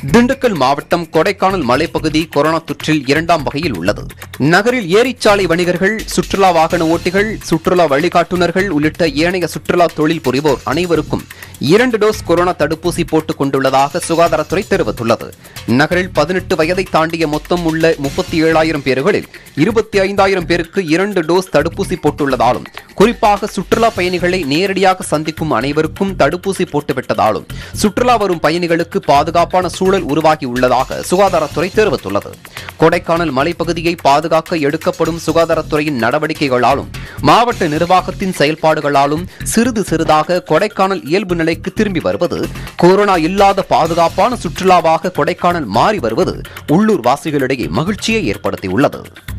திண்டுக்கல் மாவட்டம் கொடைக்கானல் மலைப்பகுதி கொரோனா தொற்றில் இரண்டாம் வகையில் உள்ளது நகரில் ஏரிச்சாலை வணிகர்கள் சுற்றுலா வாகன ஓட்டிகள் சுற்றுலா வழிகாட்டுநர்கள் உள்ளிட்ட ஏனைய சுற்றுலா தொழில் புரிவோர் அனைவருக்கும் இரண்டு டோஸ் கொரோனா தடுப்பூசி போட்டுக் கொண்டுள்ளதாக சுகாதாரத்துறை தெரிவித்துள்ளது நகரில் பதினெட்டு வயதை தாண்டிய மொத்தம் உள்ள முப்பத்தி ஏழாயிரம் பேர்களில் இருபத்தி ஐந்தாயிரம் பேருக்கு இரண்டு டோஸ் தடுப்பூசி போட்டுள்ளதாலும் குறிப்பாக சுற்றுலா பயணிகளை நேரடியாக சந்திக்கும் அனைவருக்கும் தடுப்பூசி போட்டுவிட்டதாலும் சுற்றுலா வரும் பயணிகளுக்கு பாதுகாப்பான சூழல் உருவாகி உள்ளதாக சுகாதாரத்துறை தெரிவித்துள்ளது கொடைக்கானல் மலைப்பகுதியை பாதுகாக்க எடுக்கப்படும் சுகாதாரத்துறையின் நடவடிக்கைகளாலும் மாவட்ட நிர்வாகத்தின் செயல்பாடுகளாலும் சிறிது சிறிதாக கொடைக்கானல் இயல்பு நிலைக்கு திரும்பி வருவது கொரோனா இல்லாத பாதுகாப்பான சுற்றுலாவாக கொடைக்கானல் மாறி வருவது உள்ளூர் வாசிகளிடையே மகிழ்ச்சியை ஏற்படுத்தியுள்ளது